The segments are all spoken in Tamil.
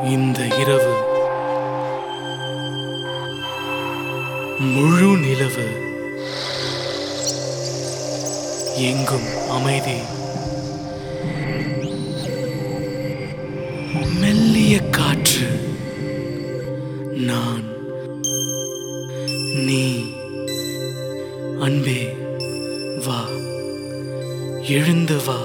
இந்த இரவு முழு நிலவு எங்கும் அமைதி மெல்லிய காற்று நான் நீ அன்பே வா எழுந்து வா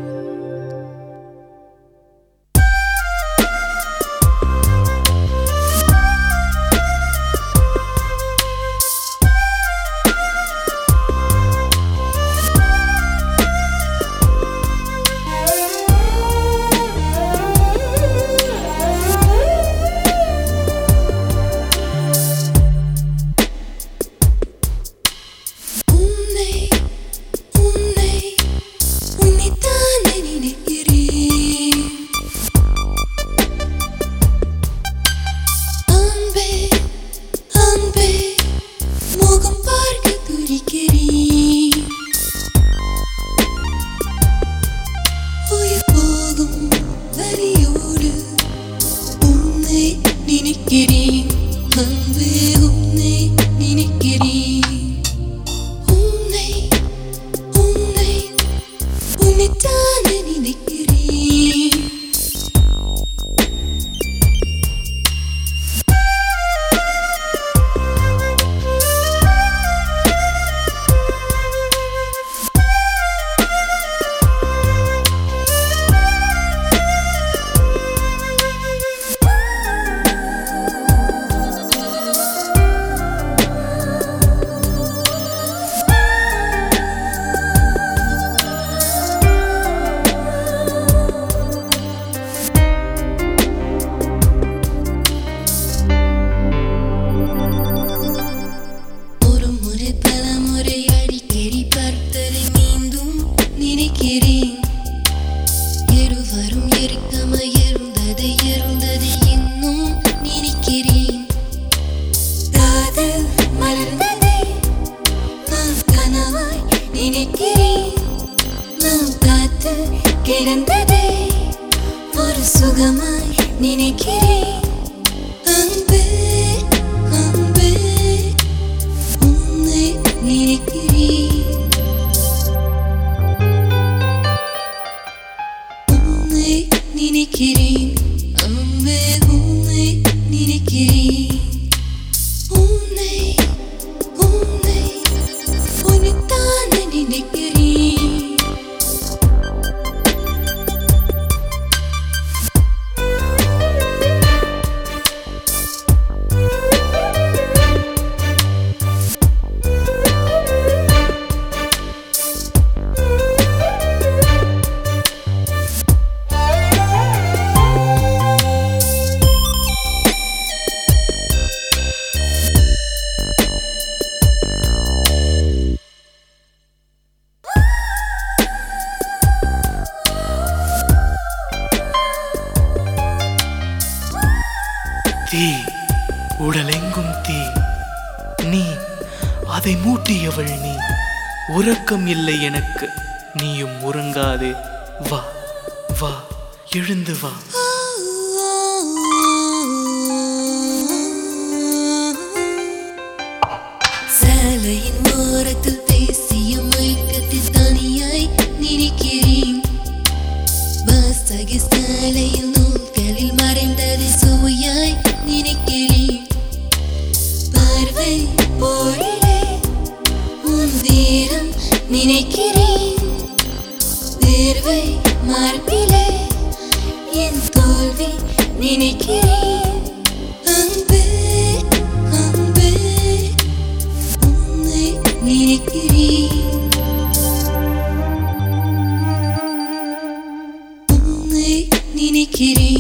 உன்னை உன்னை உன்னைத்தானே நினைக்கிறேன் அன்பே அன்பே முகம் பார்க்க துடிக்கிறேன் உயிர் போகும் வரியோடு உன்னை நினைக்கிறேன் அன்பே உன்னை நினைக்கிறேன் உன்னை உன்னை உன்னைத்தானே நினைக்கிறேன் ஒரு முறை பல முறை அடிக்கடி பார்த்ததை மீண்டும் நினைக்கிறேன் இருவரும் இருக்காம இருந்ததை இருந்ததை இன்னும் நினைக்கிறேன் காதல் மலர்ந்ததை நான் கனவாய் நினைக்கிறேன் நான் காத்து கிடந்ததை ஒரு சுகமாய் நினைக்கிறேன் அன்பே அன்பே உன்னை நினைக்கிறேன் உன்னை நினைக்கிறேன் அன்பே உன்னை நினைக்கிறேன் உன்னை உன்னை உன்னைத்தானே நினைக்கிறேன் தீ உடலெங்கும் தீ நீ அதை மூட்டியவள் நீ உறக்கம் இல்லை எனக்கு நீயும் உறங்காதே வா வா எழுந்து வா சாலையின் ஓரத்தில் பேசிய மயக்கத்தில் தனியாய் நினைக்கிறேன் வாசகி சாலையில் நூல்களில் மறைந்ததை சுவையாய் நினைக்கிறேன் பார்வை போரிலே உன் தீரம் நினைக்கிறேன் தேர்வை மார்பிலே என் தோல்வி நினைக்கிறேன் அன்பே அன்பே உன்னை நினைக்கிறேன் உன்னை நினைக்கிறேன்